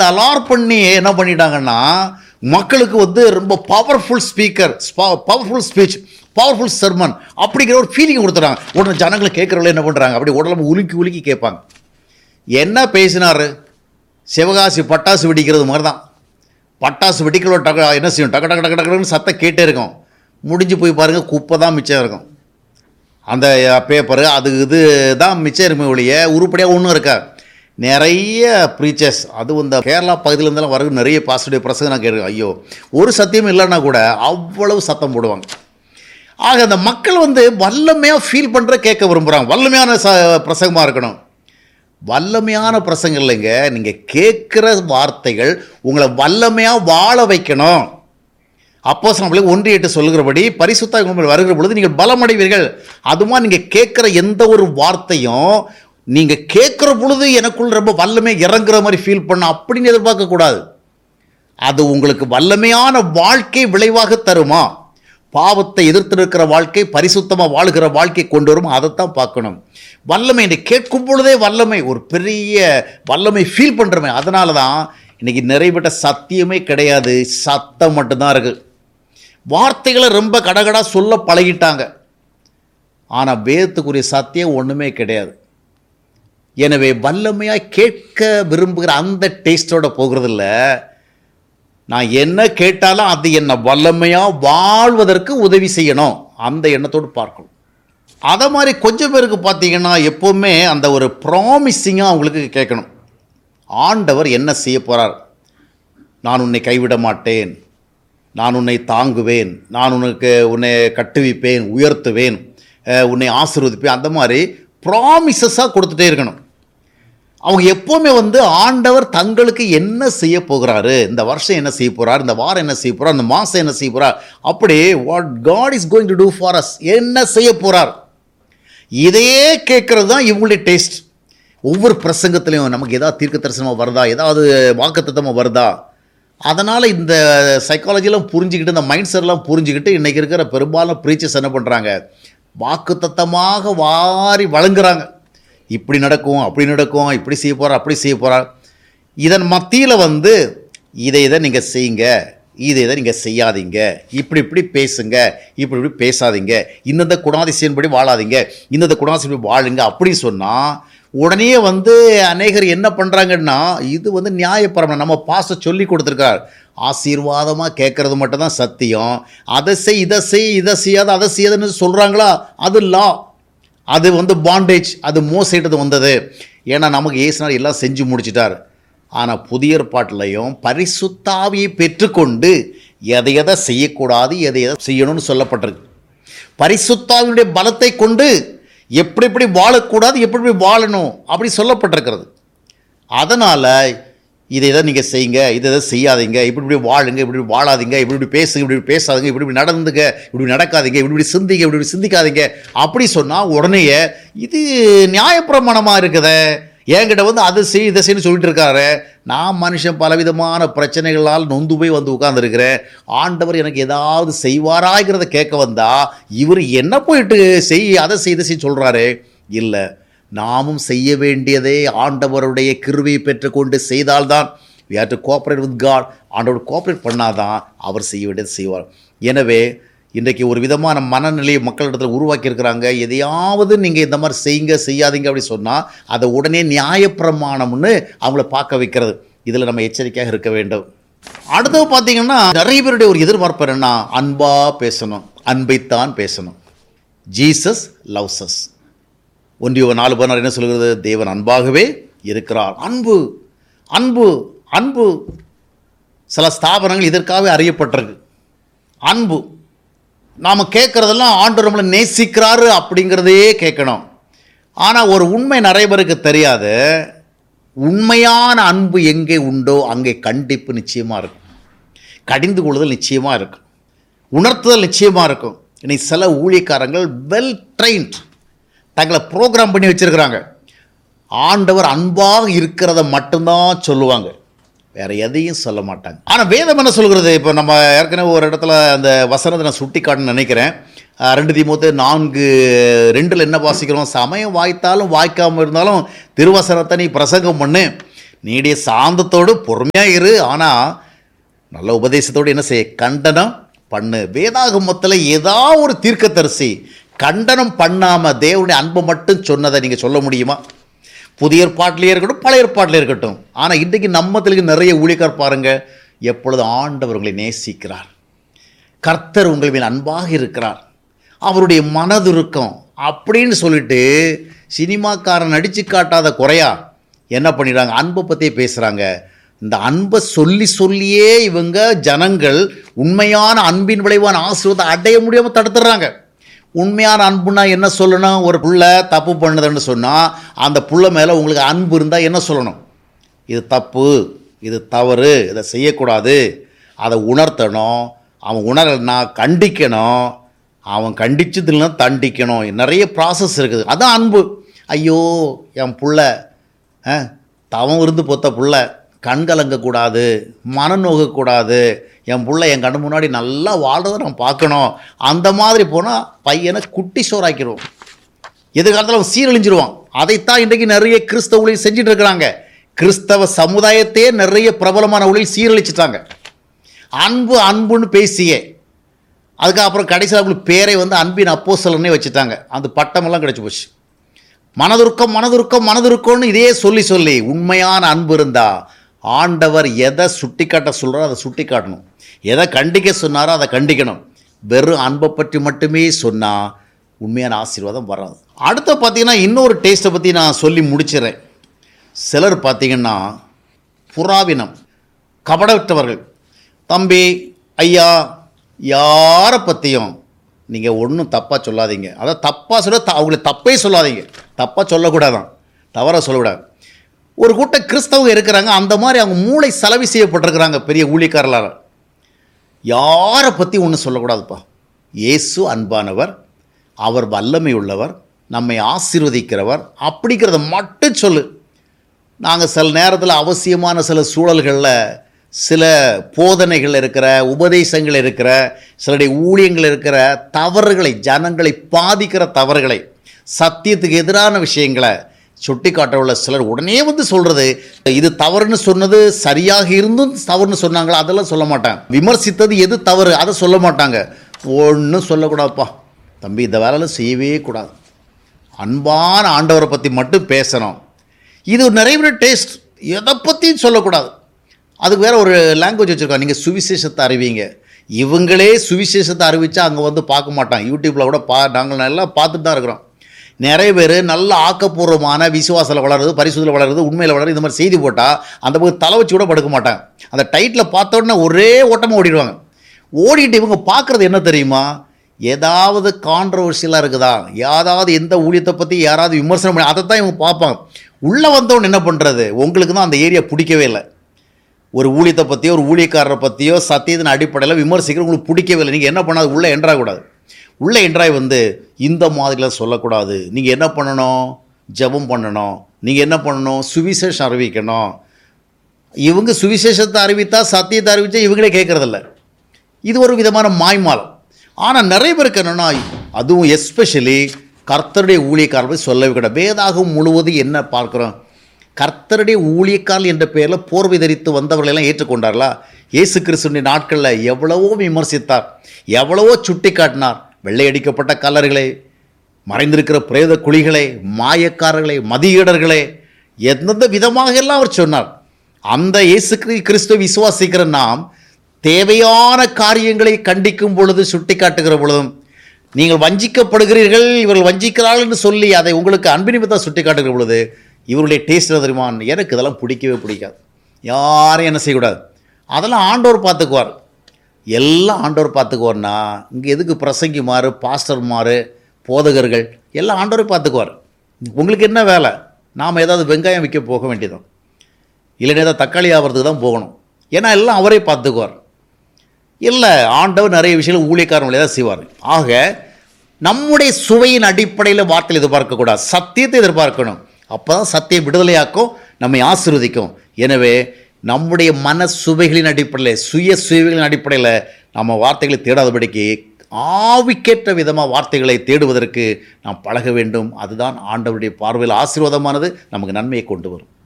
அலார் பண்ணி என்ன பண்ணிட்டாங்கன்னா மக்களுக்கு வந்து ரொம்ப powerful speaker powerful speech powerful sermon அப்படிங்கிற ஒரு ஃபீலிங் கொடுத்துறாங்க உடனே ஜனங்களை கேட்குறவங்கள என்ன பண்ணுறாங்க அப்படி உடம்பு உலுக்கி உலுக்கி கேட்பாங்க என்ன பேசினாரு சிவகாசி பட்டாசு வெடிக்கிறது மாதிரி தான் பட்டாசு வெடிக்கிற டக என்ன செய்யும் டக்கு டக்கு டக்கு டக்குன்னு சத்தம் கேட்டே இருக்கும் முடிஞ்சு போய் பாருங்கள் குப்பை தான் மிச்சம் இருக்கும் அந்த பேப்பரு அது இது தான் மிச்சம் இருக்குமே ஒழிய உருப்படியாக ஒன்றும் இருக்கா நிறைய ப்ரீச்சர்ஸ் அதுவும் இந்த கேரளா பகுதியில இருந்தெல்லாம் வர நிறைய பாசிட்டிவ் பிரசங்கம் நான் கேட்குறேன் ஐயோ ஒரு சத்தியம் இல்லைன்னா கூட அவ்வளவு சத்தம் போடுவாங்க ஆக அந்த மக்கள் வந்து வல்லமையாக ஃபீல் பண்ணுற கேட்க விரும்புகிறாங்க வல்லமையான ச பிரசங்கமாக இருக்கணும் வல்லமையான பிரசங்கம் இல்லைங்க நீங்கள் கேட்குற வார்த்தைகள் உங்களை வல்லமையாக வாழ வைக்கணும் அப்போ நம்மளே ஒன்று எட்டு சொல்லுகிறபடி பரிசுத்த வருகிற பொழுது நீங்கள் பலமடைவீர்கள் அதுமா நீங்கள் கேட்குற எந்த ஒரு வார்த்தையும் நீங்கள் கேட்குற பொழுது எனக்குள் ரொம்ப வல்லமை இறங்குற மாதிரி ஃபீல் பண்ண அப்படின்னு எதிர்பார்க்கக்கூடாது அது உங்களுக்கு வல்லமையான வாழ்க்கை விளைவாக தருமா பாவத்தை எதிர்த்து இருக்கிற வாழ்க்கை பரிசுத்தமாக வாழுகிற வாழ்க்கை கொண்டு வரும் அதைத்தான் பார்க்கணும் வல்லமை இன்னைக்கு கேட்கும் பொழுதே வல்லமை ஒரு பெரிய வல்லமை ஃபீல் பண்ணுறமே அதனால தான் இன்னைக்கு நிறைவேற்ற சத்தியமே கிடையாது சத்தம் மட்டும்தான் இருக்குது வார்த்தைகளை ரொம்ப கடகடா சொல்ல பழகிட்டாங்க ஆனால் வேதத்துக்குரிய சத்தியம் ஒன்றுமே கிடையாது எனவே வல்லமையாக கேட்க விரும்புகிற அந்த டேஸ்டோட போகிறதில்ல நான் என்ன கேட்டாலும் அது என்னை வல்லமையாக வாழ்வதற்கு உதவி செய்யணும் அந்த எண்ணத்தோடு பார்க்கணும் அதை மாதிரி கொஞ்சம் பேருக்கு பார்த்தீங்கன்னா எப்போவுமே அந்த ஒரு ப்ராமிசிங்காக அவங்களுக்கு கேட்கணும் ஆண்டவர் என்ன செய்ய போகிறார் நான் உன்னை கைவிட மாட்டேன் நான் உன்னை தாங்குவேன் நான் உனக்கு உன்னை கட்டுவிப்பேன் உயர்த்துவேன் அஹ், உன்னை ஆசீர்வதிப்பேன் அந்த மாதிரி ப்ராமிசஸாக கொடுத்துட்டே இருக்கணும் அவங்க எப்போவுமே வந்து ஆண்டவர் தங்களுக்கு என்ன செய்ய போகிறாரு இந்த வருஷம் என்ன செய்ய போகிறார் இந்த வாரம் என்ன செய்ய போகிறார் இந்த மாதம் என்ன செய்ய போகிறார் அப்படி what God is going to do for us என்ன செய்ய போகிறார் இதையே கேட்குறது தான் இவங்களுடைய டேஸ்ட் ஒவ்வொரு பிரசங்கத்திலையும் நமக்கு ஏதாவது தீர்க்க தரிசனமாக வருதா ஏதாவது வாக்குத்தத்தமாக வருதா அதனால் இந்த சைக்காலஜிலாம் புரிஞ்சுக்கிட்டு இந்த மைண்ட் செட்லாம் புரிஞ்சுக்கிட்டு இன்றைக்கி இருக்கிற பெரும்பாலும் ப்ரீச்சர்ஸ் என்ன பண்ணுறாங்க வாக்குத்தத்தமாக வாரி வழங்குறாங்க இப்படி நடக்கும் அப்படி நடக்கும் இப்படி செய்ய போகிறார் அப்படி செய்ய போகிறார் இதன் மத்தியில் வந்து இதை இதை நீங்கள் செய்யுங்க இதை இதை நீங்கள் செய்யாதீங்க இப்படி இப்படி பேசுங்க இப்படி இப்படி பேசாதீங்க இந்தந்த குணாதிசயன்படி வாழாதீங்க இந்தந்த குணாதிசயன்படி வாழுங்க அப்படி சொன்னால் உடனே வந்து அநேகர் என்ன பண்ணுறாங்கன்னா இது வந்து நியாயப்பரம நம்ம பாச சொல்லி கொடுத்துருக்கார் ஆசீர்வாதமாக கேட்குறது மட்டும்தான் சத்தியம் அதை செய் இதை செய் இதை செய்யாத அதை செய்யாதுன்னு சொல்கிறாங்களா அது லா அது வந்து பாண்டேஜ் அது மோசைட்டது வந்தது ஏன்னா நமக்கு ஏசுனார் எல்லாம் செஞ்சு முடிச்சிட்டார் ஆனால் புதிய ஏற்பாட்டிலையும் பரிசுத்தாவியை பெற்றுக்கொண்டு எதை எதை செய்யக்கூடாது எதை எதை செய்யணும்னு சொல்லப்பட்டிருக்கு பரிசுத்தாவினுடைய பலத்தை கொண்டு எப்படி எப்படி வாழக்கூடாது எப்படி எப்படி வாழணும் அப்படி சொல்லப்பட்டிருக்கிறது அதனால் இதை இதை நீங்கள் செய்யுங்க இதை இதை செய்யாதீங்க இப்படி இப்படி வாழுங்க இப்படி இப்படி வாழாதீங்க இப்படி இப்படி பேசுங்க இப்படி இப்படி பேசாதீங்க இப்படி இப்படி நடந்துங்க இப்படி இப்படி நடக்காதீங்க இப்படி இப்படி சிந்திங்க இப்படி இப்படி சிந்திக்காதீங்க அப்படி சொன்னால் உடனேயே இது நியாயப்பிரமாணமாக இருக்குதே என்கிட்ட வந்து அது செய் இதை செய்யு சொல்லிட்டு இருக்காரு நான் மனுஷன் பலவிதமான பிரச்சனைகளால் நொந்து போய் வந்து உட்கார்ந்துருக்கிறேன் ஆண்டவர் எனக்கு ஏதாவது செய்வாராங்கிறத கேட்க வந்தா இவர் என்ன போயிட்டு செய் அதை செய் இதை செய் சொல்கிறாரு இல்லை நாமும் செய்ய வேண்டியதே ஆண்டவருடைய கிருவியை பெற்றுக்கொண்டு செய்தால்தான் we have to cooperate with God ஆண்டவர் கோஆப்ரேட் பண்ணாதான் அவர் செய்ய வேண்டியது செய்வார் எனவே இன்றைக்கு ஒரு விதமான மனநிலையை மக்களிடத்தில் உருவாக்கி இருக்கிறாங்க எதையாவது நீங்கள் இந்த மாதிரி செய்யுங்க செய்யாதீங்க அப்படி சொன்னால் அதை உடனே நியாயப்பிரமாணம்னு அவங்கள பார்க்க வைக்கிறது இதில் நம்ம எச்சரிக்கையாக இருக்க வேண்டும் அடுத்தது பார்த்தீங்கன்னா நிறைய பேருடைய ஒரு எதிர்பார்ப்பு என்னன்னா அன்பாக பேசணும் அன்பைத்தான் பேசணும் ஜீசஸ் லவ்ஸ் us ஒன்றிய நாலு பதினாறு என்ன சொல்கிறது தேவன் அன்பாகவே இருக்கிறார் அன்பு அன்பு அன்பு சில ஸ்தாபனங்கள் இதற்காகவே அறியப்பட்டிருக்கு அன்பு நாம் கேட்குறதெல்லாம் ஆண்டு நம்மளை நேசிக்கிறாரு அப்படிங்கிறதே கேட்கணும் ஆனால் ஒரு உண்மை நிறைய பேருக்கு தெரியாது உண்மையான அன்பு எங்கே உண்டோ அங்கே கண்டிப்பு நிச்சயமாக இருக்கும் கடிந்து கொள்ளுதல் நிச்சயமாக இருக்கும் உணர்த்துதல் நிச்சயமாக இருக்கும் இன்னைக்கு சில ஊழியக்காரங்கள் வெல் ட்ரைன்ட் தங்களை ப்ரோக்ராம் பண்ணி வச்சிருக்கிறாங்க ஆண்டவர் அன்பாக இருக்கிறத மட்டும்தான் சொல்லுவாங்க வேற எதையும் சொல்ல மாட்டாங்க ஆனால் வேதம் என்ன சொல்கிறது இப்போ நம்ம ஏற்கனவே ஒரு இடத்துல அந்த வசனத்தை நான் சுட்டி காட்டணும்னு நினைக்கிறேன் அஹ் ரெண்டு தீமூத்து நான்கு ரெண்டில் என்ன வாசிக்கிறோம் சமயம் வாய்த்தாலும் வாய்க்காமல் இருந்தாலும் திருவசனத்தை நீ பிரசங்கம் பண்ணு நீடிய சாந்தத்தோடு பொறுமையாக இரு ஆனால் நல்ல உபதேசத்தோடு என்ன செய்ய கண்டனம் பண்ணு வேதாகமத்தில் ஏதா ஒரு தீர்க்கதரிசி கண்டனம் பண்ணாமல் தேவனுடைய அன்பை மட்டும் சொன்னதை நீங்கள் சொல்ல முடியுமா புதிய ஏற்பாட்டிலே இருக்கட்டும் பழைய ஏற்பாட்டிலே இருக்கட்டும் ஆனால் இன்றைக்கு நம்மத்திற்கு நிறைய ஊழியக்கார் பாருங்க எப்பொழுது ஆண்டவர் உங்களை நேசிக்கிறார் கர்த்தர் உங்கள் மேல் அன்பாக இருக்கிறார் அவருடைய மனதுருக்கம் அப்படின்னு சொல்லிட்டு சினிமாக்காரன் நடித்து காட்டாத குறையா என்ன பண்ணிடுறாங்க அன்பை பற்றியே பேசுகிறாங்க இந்த அன்பை சொல்லி சொல்லியே இவங்க ஜனங்கள் உண்மையான அன்பின் விளைவான ஆசீர்வாதம் அடைய முடியாமல் தடுத்துடுறாங்க உண்மையான அன்புனா என்ன சொல்லணும் ஒரு புள்ள தப்பு பண்ணுதுன்னு சொன்னால் அந்த புள்ள மேலே உங்களுக்கு அன்பு இருந்தால் என்ன சொல்லணும் இது தப்பு இது தவறு இதை செய்யக்கூடாது அதை உணர்த்தணும் அவன் உணரலைன்னா கண்டிக்கணும் அவன் கண்டிச்சதுன்னா தண்டிக்கணும் நிறைய ப்ராசஸ் இருக்குது அதான் அன்பு ஐயோ என் புள்ள ஆ, தவம் இருந்து பொத்த புள்ள கண் கலங்கக்கூடாது மனம் நோகக்கூடாது என் புள்ள என் கண்ணு முன்னாடி நல்லா வாழ்றதை நான் பார்க்கணும் அந்த மாதிரி போனால் பையனை குட்டி சோறாக்கிடுவோம் எதிர்காலத்தில் அவன் சீரழிஞ்சிருவான் அதைத்தான் இன்றைக்கு நிறைய கிறிஸ்தவ ஊழியர் செஞ்சுட்டு இருக்கிறாங்க கிறிஸ்தவ சமுதாயத்தையே நிறைய பிரபலமான ஊழியர் சீரழிச்சிட்டாங்க அன்பு அன்புன்னு பேசியே அதுக்கப்புறம் கடைசியில் அவங்களுக்கு பேரை வந்து அன்பின் அப்போஸ்தலன்னே வச்சுட்டாங்க அந்த பட்டமெல்லாம் கிடச்சி போச்சு மனதுருக்கம் மனதுருக்கம் மனதுருக்கம்னு இதே சொல்லி சொல்லி உண்மையான அன்பு இருந்தா ஆண்டவர் எதை சுட்டி காட்ட சொல்கிறாரோ அதை சுட்டி காட்டணும் எதை கண்டிக்க சொன்னாரோ அதை கண்டிக்கணும் வெறும் அன்பை பற்றி மட்டுமே சொன்னால் உண்மையான ஆசீர்வாதம் வராது அடுத்து பார்த்தீங்கன்னா இன்னொரு டேஸ்ட்டை பற்றி நான் சொல்லி முடிச்சிடுறேன் சிலர் பார்த்தீங்கன்னா புறாவினம் கபடற்றவர்கள் தம்பி ஐயா யாரை பற்றியும் நீங்கள் ஒன்றும் தப்பாக சொல்லாதீங்க அதான் தப்பாக சொல்ல த- அவங்களை தப்பே சொல்லாதீங்க தப்பாக சொல்லக்கூடாதான் தவறாக சொல்லக்கூடாது ஒரு கூட்டம் கிறிஸ்தவங்க இருக்கிறாங்க அந்த மாதிரி அவங்க மூளை செலவு செய்யப்பட்டிருக்கிறாங்க பெரிய ஊழியக்காரலால் யாரை பற்றி ஒன்றும் சொல்லக்கூடாதுப்பா இயேசு அன்பானவர் அவர் வல்லமை உள்ளவர் நம்மை ஆசீர்வதிக்கிறவர் அப்படிங்கிறத மட்டும் சொல்லு நாங்கள் சில நேரத்தில் அவசியமான சில சூழல்களில் சில போதனைகள் இருக்கிற உபதேசங்கள் இருக்கிற சிலருடைய ஊழியங்கள் இருக்கிற தவறுகளை ஜனங்களை பாதிக்கிற தவறுகளை சத்தியத்துக்கு எதிரான விஷயங்களை சுட்டி காட்டவுள்ள சிலர் உடனே வந்து சொல்கிறது இது தவறுன்னு சொன்னது சரியாக இருந்தும் தவறுன்னு சொன்னாங்களா அதெல்லாம் சொல்ல மாட்டாங்க விமர்சித்தது எது தவறு அதை சொல்ல மாட்டாங்க ஒன்றும் சொல்லக்கூடாதுப்பா தம்பி இந்த வேலையில் செய்யவே கூடாது அன்பான ஆண்டவரை பற்றி மட்டும் பேசணும் இது ஒரு நிறைய பேர் டேஸ்ட் எதை பற்றியும் சொல்லக்கூடாது அதுக்கு வேற ஒரு லாங்குவேஜ் வச்சுருக்காங்க நீங்கள் சுவிசேஷத்தை அறிவிங்க இவங்களே சுவிசேஷத்தை அறிவிச்சா அங்கே வந்து பார்க்க மாட்டாங்க யூடியூப்பில் கூட பா நாங்கள் நல்லா பார்த்துட்டு தான் இருக்கிறோம் நிறைய பேர் நல்ல ஆக்கப்பூர்வமான விசுவாசத்தில் வளருது பரிசுதில் வளருது உண்மையில் வளருது இந்த மாதிரி செய்தி போட்டால் அந்த பக்கம் தலை வச்சு கூட படுக்க மாட்டாங்க அந்த டைட்டில் பார்த்த உடனே ஒரே ஓட்டமாக ஓடிடுவாங்க ஓடிட்டு இவங்க பார்க்குறது என்ன தெரியுமா ஏதாவது கான்ட்ரவர்ஷியலாக இருக்குதா யாராவது எந்த ஊழியத்தை பற்றி யாராவது விமர்சனம் பண்ணி அதை தான் இவங்க பார்ப்பாங்க உள்ளே வந்தவன் என்ன பண்ணுறது உங்களுக்கு தான் அந்த ஏரியா பிடிக்கவே இல்லை ஒரு ஊழியத்தை பற்றியோ ஒரு ஊழியக்காரரை பற்றியோ சத்தியத்தின் அடிப்படையில் விமர்சிக்கிற உங்களுக்கு பிடிக்கவே இல்லை நீங்கள் என்ன பண்ணாது உள்ளே என்ட்ராகக்கூடாது உள்ளே என்ட்ராய் வந்து இந்த மாதிரிலாம் சொல்லக்கூடாது நீங்கள் என்ன பண்ணணும் ஜெபம் பண்ணணும் நீங்கள் என்ன பண்ணணும் சுவிசேஷம் அறிவிக்கணும் இவங்க சுவிசேஷத்தை அறிவித்தா சத்தியத்தை அறிவித்தா இவங்களே கேட்குறதில்ல இது ஒரு விதமான மாய்மாலம் ஆனால் நிறைய பேருக்கு என்னென்னா அதுவும் எஸ்பெஷலி கர்த்தருடைய ஊழியக்காரர்கள் சொல்லவே கிடையாது வேதாகம் முழுவதும் என்ன பார்க்குறோம் கர்த்தருடைய ஊழியக்காரல் என்ற பெயரில் போர்வை தரித்து வந்தவர்களை எல்லாம் ஏற்றுக்கொண்டார்களா இயேசு கிறிஸ்துடைய நாட்களில் எவ்வளவோ விமர்சித்தார் எவ்வளவோ சுட்டி காட்டினார் வெள்ளையடிக்கப்பட்ட கல்லர்களை மறைந்திருக்கிற பிரேத குழிகளை மாயக்காரர்களை மதியீடர்களை எந்தெந்த விதமாக எல்லாம் அவர் சொன்னார் அந்த இயேசு கிரி- கிறிஸ்துவை விசுவாசிக்கிற நாம் தேவையான காரியங்களை கண்டிக்கும் பொழுது சுட்டி காட்டுகிற பொழுதும் நீங்கள் வஞ்சிக்கப்படுகிறீர்கள் இவர்கள் வஞ்சிக்கிறார்கள் என்று சொல்லி அதை உங்களுக்கு அன்பு நிமித்தம் சுட்டி காட்டுகிற பொழுது இவருடைய டேஸ்ட் என்ன தெரியுமா எனக்கு இதெல்லாம் பிடிக்கவே பிடிக்காது யாரையும் என்ன செய்யக்கூடாது அதெல்லாம் ஆண்டவர் பார்த்துக்குவார் எல்லாம் ஆண்டவர் பார்த்துக்குவார்னா இங்கே எதுக்கு பிரசங்கிமாறு பாஸ்டர்மாரு போதகர்கள் எல்லாம் ஆண்டவரை பார்த்துக்குவார் உங்களுக்கு என்ன வேலை நாம் ஏதாவது வெங்காயம் விற்க போக வேண்டியதும் இல்லைன்னா ஏதாவது தக்காளி ஆகிறதுக்கு தான் போகணும் ஏன்னா எல்லாம் அவரே பார்த்துக்குவார் இல்லை ஆண்டவர் நிறைய விஷயங்கள் ஊழியக்காரன் வழியாக தான் செய்வார் ஆக நம்முடைய சுவையின் அடிப்படையில் வார்த்தையில் எதிர்பார்க்கக்கூடாது சத்தியத்தை எதிர்பார்க்கணும் அப்போ தான் சத்தியம் விடுதலையாக்கும் நம்மை ஆசீர்வதிக்கும் எனவே நம்முடைய மன சுவைகளின் அடிப்படையில் சுய சுவைகளின் அடிப்படையில் நம்ம வார்த்தைகளை தேடாதபடிக்கு ஆவிக்கேற்ற விதமாக வார்த்தைகளை தேடுவதற்கு நாம் பழக வேண்டும் அதுதான் ஆண்டவருடைய பார்வையில் ஆசீர்வாதமானது நமக்கு நன்மையை கொண்டு வரும்